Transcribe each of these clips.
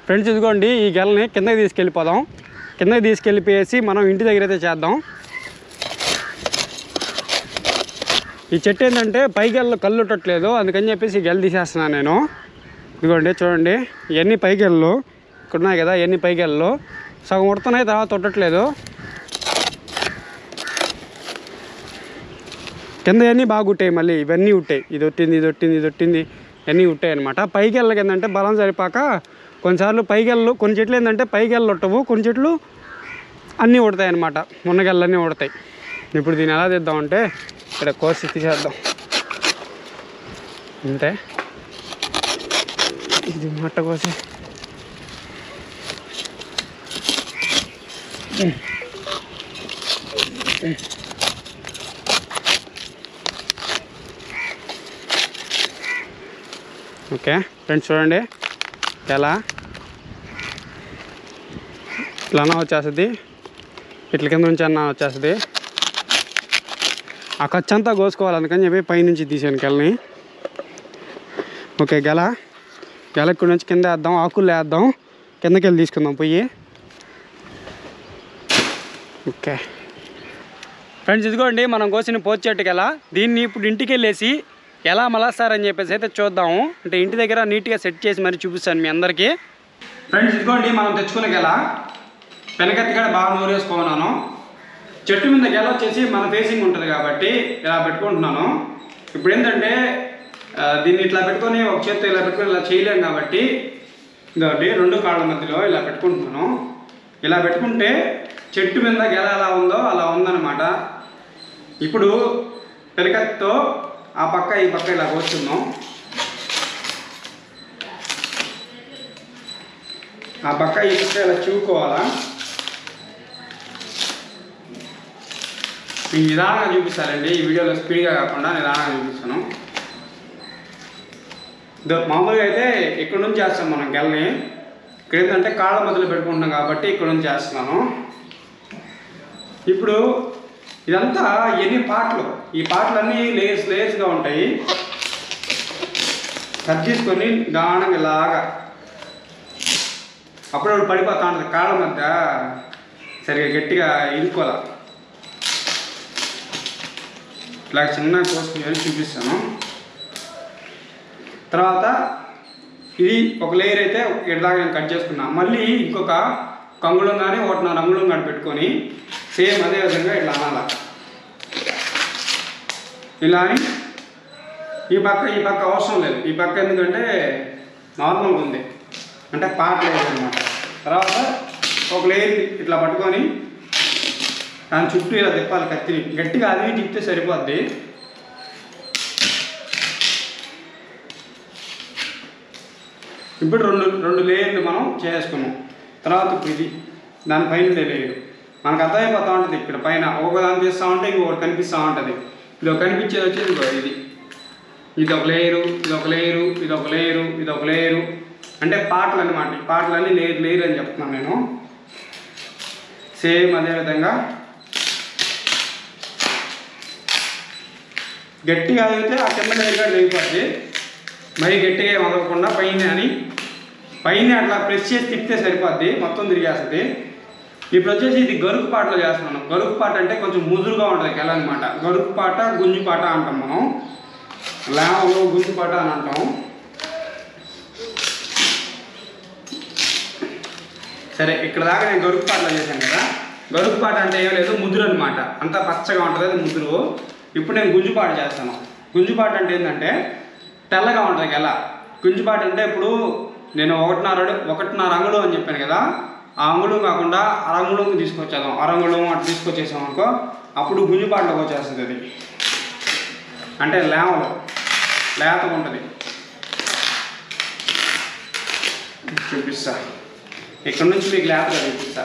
Friends ఇదిగోండి ఈ గెలని కిందకి తీసుకెళ్ళిపోదాం కిందకి తీసుకెళ్ళిపోయేసి మనం ఇంటి దగ్గర అయితే చేద్దాం ఈ చెట్టు ఏంటంటే పైగెళ్ళు కళ్ళు ఉట్టట్లేదు అందుకని చెప్పేసి ఈ గెల తీసేస్తున్నాను నేను ఇదిగోండి చూడండి ఇవన్నీ పైగెళ్ళు ఇక్కడ ఉన్నాయి కదా ఇవన్నీ పైగెళ్ళు సగం ఉడుతున్నాయి తర్వాత ఉట్టట్లేదు కింద ఇవన్నీ బాగా ఉట్టాయి మళ్ళీ ఇవన్నీ ఉట్టాయి ఇది ఒట్టింది ఇది ఒట్టింది ఇది ఒట్టింది ఇవన్నీ ఉట్టాయి అనమాట పైకి వెళ్ళకి ఏంటంటే బలం సరిపాక కొన్నిసార్లు పైగెళ్ళు కొన్ని చెట్లు ఏంటంటే పైగెళ్ళు ఉట్టవు కొన్ని చెట్లు అన్నీ ఉడతాయి అనమాట మున్నగెళ్ళన్నీ ఉడతాయి ఇప్పుడు దీన్ని ఎలా తీద్దామంటే ఇక్కడ కోసి తీసేద్దాం అంతే ఇది మట్ట కోసి ఓకే ఫ్రెండ్స్ చూడండి ఎలా ఇట్లానా వచ్చేస్తుంది ఇట్ల కింద నుంచి అన్న వచ్చేస్తుంది ఆ ఖర్చు అంతా కోసుకోవాలి అందుకని చెప్పి పైనుంచి తీసాను కెలని ఓకే గెల గెల ఇక్కడ నుంచి కింద వేద్దాం ఆకులు వేద్దాం కిందకి వెళ్ళి తీసుకుందాం పొయ్యి ఓకే ఫ్రెండ్స్ ఇదిగోండి మనం కోసిన పోతు చెట్టుకి ఎలా దీన్ని ఇప్పుడు ఇంటికి వెళ్ళేసి ఎలా మలాస్తారని చెప్పేసి అయితే చూద్దాము అంటే ఇంటి దగ్గర నీట్గా సెట్ చేసి మరి చూపిస్తాను మీ అందరికీ ఫ్రెండ్స్ ఇదిగోండి మనం తెచ్చుకున్న గెల వెనకత్తి కూడా బాగా నూరేసుకున్నాను చెట్టు మీద గెల వచ్చేసి మన ఫేసింగ్ ఉంటుంది కాబట్టి ఇలా పెట్టుకుంటున్నాను ఇప్పుడు ఏంటంటే ఆ, దీన్ని ఇట్లా పెట్టుకొని ఒక చేత్తో ఇలా పెట్టుకొని ఇలా చేయలేం కాబట్టి ఇదొకటి రెండు కాళ్ళ మధ్యలో ఇలా పెట్టుకుంటున్నాను ఇలా పెట్టుకుంటే చెట్టు మీద గెల ఎలా ఉందో అలా ఉందన్నమాట ఇప్పుడు పెరకత్తో ఆ పక్క ఈ పక్క ఇలా కోస్తున్నాం ఆ పక్క ఈ పక్క ఇలా చూకోవాలా ఈ నిదానంగా చూపిస్తారండి ఈ వీడియోలో స్పీడ్గా కాకుండా నిదానంగా చూపిస్తాను ఇదో మామూలుగా అయితే ఇక్కడ నుంచి చేస్తాం మనం గెల్ని ఇక్కడ ఏంటంటే కాళ్ళ మధ్యలో పెట్టుకుంటున్నాం కాబట్టి ఇక్కడ నుంచి చేస్తున్నాను ఇప్పుడు ఇదంతా ఎన్ని పాటలు ఈ పాటలన్నీ లేయర్స్ లేయర్స్గా ఉంటాయి కట్ తీసుకొని గాఢంగా ఇలాగా అప్పుడప్పుడు పడిపోతా ఉంటుంది కాళ్ళ మధ్య సరిగా గట్టిగా ఇరుకోవాలి ఇట్లా చిన్న కోసుకుని చూపిస్తాను తర్వాత ఇది ఒక లేయర్ అయితే ఇట్లాగా నేను కట్ చేసుకున్నాను మళ్ళీ ఇంకొక కంగుళం కానీ ఒకటిన్నర అంగుళం కానీ పెట్టుకొని సేమ్ అదే విధంగా ఇట్లా అనాల ఇలా అని ఈ పక్క ఈ పక్క అవసరం లేదు ఈ పక్క ఎందుకంటే నార్మల్గా ఉంది అంటే పాట లేదు అనమాట తర్వాత ఒక లేయర్ ఇట్లా పట్టుకొని దాని చుట్టూ ఇలా తిప్పాలి కత్తిని గట్టిగా అది తిప్పితే సరిపోద్ది ఇప్పుడు రెండు రెండు లేయర్లు మనం చేసుకున్నాం తర్వాత ఇప్పుడు ఇది దానిపైన లేయర్ మనకు అర్థమైపోతూ ఉంటుంది ఇక్కడ పైన ఒక దాన్ని తీస్తూ ఉంటే ఇంకొకటి కనిపిస్తూ ఉంటుంది ఇది ఒక కనిపించేది వచ్చేది ఇంకో ఇది ఇది ఒక లేయరు ఇది ఒక లేయరు ఇది ఒక లేయరు ఇది ఒక లేయరు అంటే పాటలు అనమాట ఈ పాటలన్నీ లేయర్ లేయర్ అని చెప్తున్నాను నేను సేమ్ అదే విధంగా గట్టిగా అయితే ఆ కింద లేయర్ కూడా లేకపోద్ది మరీ గట్టిగా ఏం వదలకుండా పైన అని పైన అట్లా ప్రెస్ చేసి తిప్పితే సరిపోద్ది మొత్తం తిరిగేస్తుంది ఇప్పుడు వచ్చేసి ఇది గరుకు పాటలో చేస్తున్నాను గరుకు పాట అంటే కొంచెం ముదురుగా ఉంటుంది గెల అనమాట గరుకు పాట గుంజు పాట అంటాం మనం లేవలు గుంజు పాట అని అంటాం సరే ఇక్కడ దాకా నేను గరుకు పాటలో చేశాను కదా గరుకు పాట అంటే ఏం లేదు ముదురు అనమాట అంతా పచ్చగా ఉంటుంది అది ముదురు ఇప్పుడు నేను గుంజుపాట చేస్తాను గుంజుపాట అంటే ఏంటంటే తెల్లగా ఉంటుంది గెల గుంజుపాట అంటే ఇప్పుడు నేను ఒకటిన్నర అడు- ఒకటిన్నర అంగుళం అని చెప్పాను కదా ఆ అంగుళం కాకుండా అరంగుళం తీసుకొచ్చేద్దాం అరంగుళం అట్లా తీసుకొచ్చేసాం అనుకో అప్పుడు గుంజుపాటలోకి వచ్చేస్తుంది అది అంటే లేవలు లేతగా ఉంటుంది చూపిస్తా ఇక్కడ నుంచి మీకు లేతగా చూపిస్తా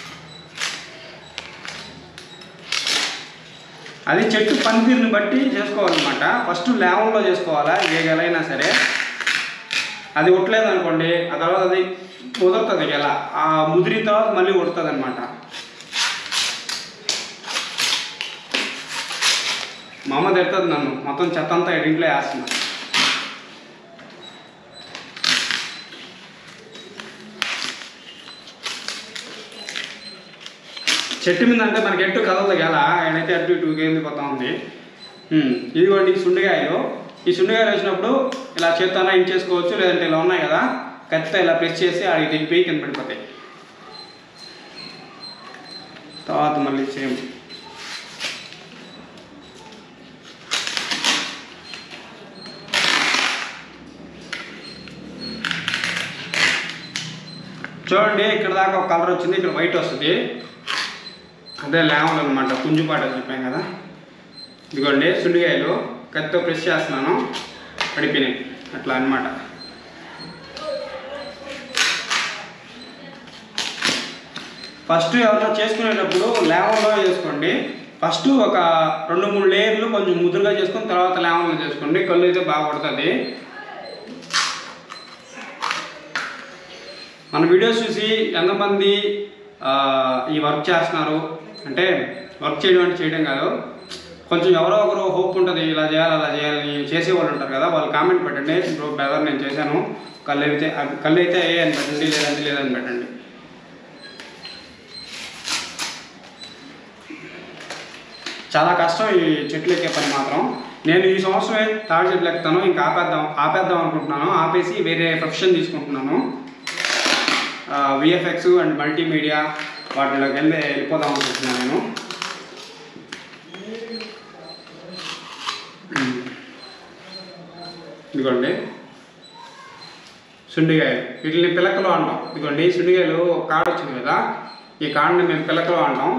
అది చెట్టు పనితీరుని బట్టి చేసుకోవాలన్నమాట ఫస్ట్ లేవంలో చేసుకోవాలా ఏ గెలైనా సరే అది ఉట్టలేదు అనుకోండి ఆ తర్వాత అది కుదురుతుంది గెల ఆ ముదిరిన తర్వాత మళ్ళీ ఉడుతుంది అనమాట మా అమ్మ తిడుతుంది నన్ను మొత్తం చెత్త అంతా ఇంట్లో వేస్తున్నా చెట్టు మీద అంటే మనకి ఎట్టు కదలదు గల ఆయనైతే అటు ఇటు పోతా ఉంది ఉమ్, ఇదిగోండి ఈ సుండికాయలు ఈ సుండికాయలు వచ్చినప్పుడు ఇలా చేత్తో ఇంట్ చేసుకోవచ్చు లేదంటే ఇలా ఉన్నాయి కదా కత్తితో ఇలా ప్రెస్ చేసి అడిగి దింపి కింద పడిపోతాయి తర్వాత మళ్ళీ సేమ్ చూడండి ఇక్కడ దాకా ఒక కలర్ వచ్చింది ఇక్కడ వైట్ వస్తుంది అదే లేవల్ అనమాట కుంజుపాటు అని చెప్పాం కదా ఇదిగోండి సుండికాయలు కత్తితో ప్రెస్ చేస్తున్నాను పడిపోయినాయి అట్లా అన్నమాట ఫస్ట్ ఎవరైనా చేసుకునేటప్పుడు లేవల్లో చేసుకోండి ఫస్ట్ ఒక రెండు మూడు లేయర్లు కొంచెం ముదురుగా చేసుకొని తర్వాత లేవల్లో చేసుకోండి కళ్ళు అయితే బాగా పడుతుంది మన వీడియోస్ చూసి ఎంతమంది ఆ, ఈ వర్క్ చేస్తున్నారు అంటే వర్క్ చేయడం అంటే చేయడం కాదు కొంచెం ఎవరో ఒకరు హోప్ ఉంటుంది ఇలా చేయాలి అలా చేయాలని చేసేవాళ్ళు ఉంటారు కదా వాళ్ళు కామెంట్ పెట్టండి బ్రో బ్రదర్ నేను చేశాను కళ్ళు అయితే అవి- కళ్ళు అయితే ఏ అని పెట్టండి లేదంటే లేదని పెట్టండి చాలా కష్టం ఈ చెట్లు ఎక్కే పని మాత్రం నేను ఈ సంవత్సరమే తాడి చెట్లు ఎక్కుతాను ఇంకా ఆపేద్దాం ఆపేద్దాం అనుకుంటున్నాను ఆపేసి వేరే ప్రొఫెషన్ తీసుకుంటున్నాను విఎఫ్ఎక్స్ అండ్ మల్టీమీడియా వాటిలోకి వెళ్ళి వెళ్ళిపోదాం అనుకుంటున్నాను నేను ఉమ్. ఇదిగోండి సుండికాయలు వీటిని పిలకలు అంటాం ఇదిగోండి ఈ సుండికాయలు ఒక కాడ వచ్చింది కదా ఈ కాడని మేము పిలకలు అంటాం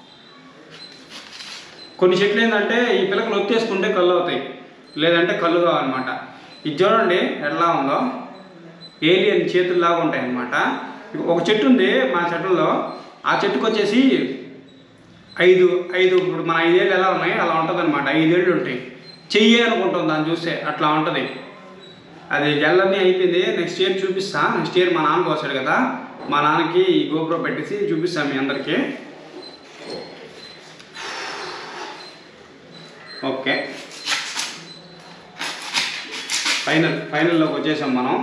కొన్ని చెట్లు ఏంటంటే ఈ పిలకలు ఒత్తేసుకుంటే కళ్ళు అవుతాయి లేదంటే కళ్ళు కావన్నమాట ఇది చూడండి ఎలా ఉందో ఏలియన్ చేతుల్లాగా ఉంటాయి అన్నమాట ఒక చెట్టు ఉంది మా చెట్టులో ఆ చెట్టుకు వచ్చేసి ఐదు ఐదు ఇప్పుడు మన ఐదేళ్ళు ఎలా ఉన్నాయి అలా ఉంటుంది అనమాట ఐదేళ్ళు ఉంటాయి చెయ్యి అనుకుంటుంది దాన్ని చూస్తే అట్లా ఉంటుంది అది గెల్లన్నీ అయిపోయింది నెక్స్ట్ ఇయర్ చూపిస్తా నెక్స్ట్ ఇయర్ మా నాన్న కోసాడు కదా మా నాన్నకి ఈ గోపురం పెట్టేసి చూపిస్తాను మీ అందరికీ ఓకే ఫైనల్ ఫైనల్లోకి వచ్చేసాం మనం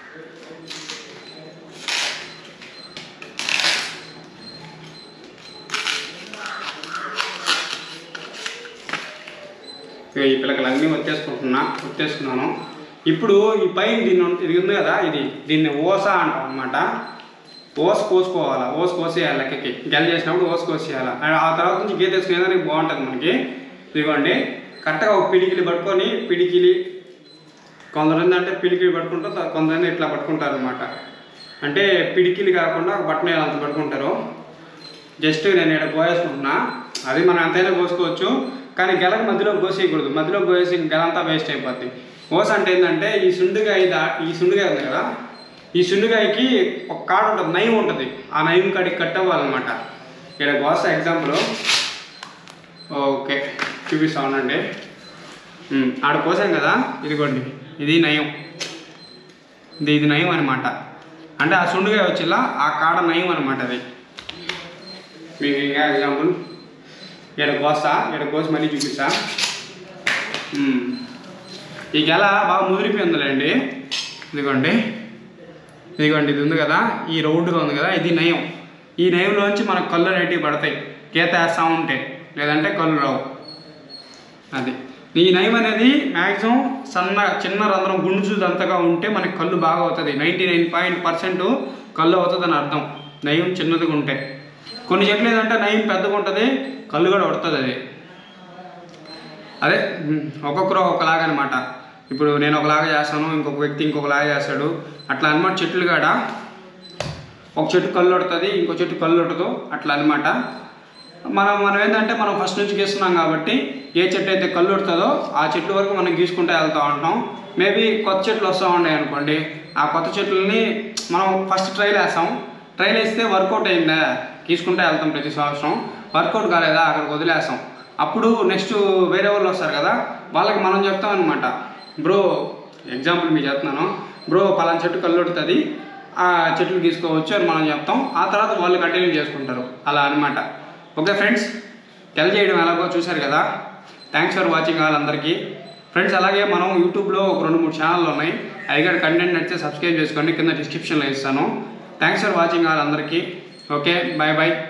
ఇక ఈ పిల్లకలు అన్నీ వచ్చేసుకుంటున్నా వచ్చేసుకున్నాను ఇప్పుడు ఈ పైన దీన్ని ఉం- ఇది ఉంది కదా ఇది దీన్ని ఓస అంటాం అనమాట ఓస కోసుకోవాలి ఓస కోసేయాలి లెక్కకి గెల చేసినప్పుడు ఓస కోసేయాలి ఆ ఆ తర్వాత నుంచి గీత వేసుకునేదానికి బాగుంటుంది మనకి ఇదిగోండి కరెక్ట్గా ఒక పిడికిలి పట్టుకొని పిడికిలి కొందరు ఏంటంటే పిడికిలి పట్టుకుంటారు త- కొందరు ఇట్లా పట్టుకుంటారు అనమాట అంటే పిడికిలి కాకుండా ఒక బట్టన అంత పట్టుకుంటారు జస్ట్ నేను ఇక్కడ పోయేసుకుంటున్నా అది మనం ఎంతైనా కోసుకోవచ్చు కానీ గెలకు మధ్యలో కోసేయకూడదు మధ్యలో కోసేసి గెల అంతా వేస్ట్ అయిపోద్ది కోస అంటే ఏంటంటే ఈ సుండుగాయ దా ఈ సుండుగాయ ఉంది కదా ఈ సుండుగాయకి ఒక కాడ ఉంటుంది నయం ఉంటుంది ఆ నయం కాడికి కట్ అవ్వాలన్నమాట ఇక్కడ కోస ఎగ్జాంపుల్ ఓకే చూపిస్తా ఉండండి ఉమ్, ఆడ కోసాం కదా ఇదిగోండి ఇది నయం ఇది ఇది నయం అనమాట అంటే ఆ సుండుగాయ వచ్చిలా ఆ కాడ నయం అనమాట అది మీకు ఇంకా ఎగ్జాంపుల్ ఇక్కడ కోస్తా ఇక్కడ కోసి మళ్ళీ చూపిస్తా ఉమ్. ఈ గెల బాగా ముదిరిపోయిందిలేండి ఇదిగోండి ఇదిగోండి ఇది ఉంది కదా ఈ రౌండ్గా ఉంది కదా ఇది నయం ఈ నయంలోంచి మనకు కళ్ళు అనేటివి పడతాయి గీత వేస్తూ ఉంటే లేదంటే కళ్ళు రావు అది ఈ నయం అనేది మ్యాక్సిమం సన్న చిన్న రంధ్రం గుండు అంతగా ఉంటే మనకి కళ్ళు బాగా అవుతుంది నైంటీ నైన్ పాయింట్ పర్సెంట్ కళ్ళు అవుతుంది అని అర్థం నయం చిన్నదిగా ఉంటే కొన్ని చెట్లు ఏంటంటే నయం పెద్దగా ఉంటుంది కళ్ళు కూడా పడుతుంది అది అదే ఉమ్, ఒక్కొక్కరు ఒకలాగా అనమాట ఇప్పుడు నేను ఒకలాగా చేస్తాను ఇంకొక వ్యక్తి ఇంకొకలాగా చేస్తాడు అట్లా అనమాట చెట్లు కాడ ఒక చెట్టు కళ్ళు పడుతుంది ఇంకో చెట్టు కళ్ళు పట్టదు అట్లా అనమాట మనం మనం ఏంటంటే మనం ఫస్ట్ నుంచి గీస్తున్నాం కాబట్టి ఏ చెట్టు అయితే కళ్ళు పడుతుందో ఆ చెట్ల వరకు మనం గీసుకుంటూ వెళ్తూ ఉంటాం మేబీ కొత్త చెట్లు వస్తూ ఉన్నాయి అనుకోండి ఆ కొత్త చెట్లని మనం ఫస్ట్ ట్రైల్ వేస్తాం ట్రైల్ వేస్తే వర్కౌట్ అయిందా గీసుకుంటూ వెళ్తాం ప్రతి సంవత్సరం వర్కౌట్ కాలేదా అక్కడికి వదిలేస్తాం అప్పుడు నెక్స్ట్ వేరే వాళ్ళు వస్తారు కదా వాళ్ళకి మనం చెప్తాం అనమాట బ్రో ఎగ్జాంపుల్ మీకు చెప్తున్నాను బ్రో పలానా చెట్టు కళ్ళు పడుతుంది ఆ చెట్లు గీసుకోవచ్చు అని మనం చెప్తాం ఆ తర్వాత వాళ్ళు కంటిన్యూ చేసుకుంటారు అలా అనమాట ఓకే ఫ్రెండ్స్ టెల్ చేయడం ఎలాగో చూశారు కదా థ్యాంక్స్ ఫర్ వాచింగ్ ఆల్ అందరికీ ఫ్రెండ్స్ అలాగే మనం యూట్యూబ్లో ఒక రెండు మూడు ఛానళ్ళు ఉన్నాయి అవి కూడా కంటెంట్ నచ్చితే సబ్స్క్రైబ్ చేసుకోండి కింద డిస్క్రిప్షన్లో ఇస్తాను థ్యాంక్స్ ఫర్ వాచింగ్ ఆల్ అందరికీ ఓకే బాయ్ బాయ్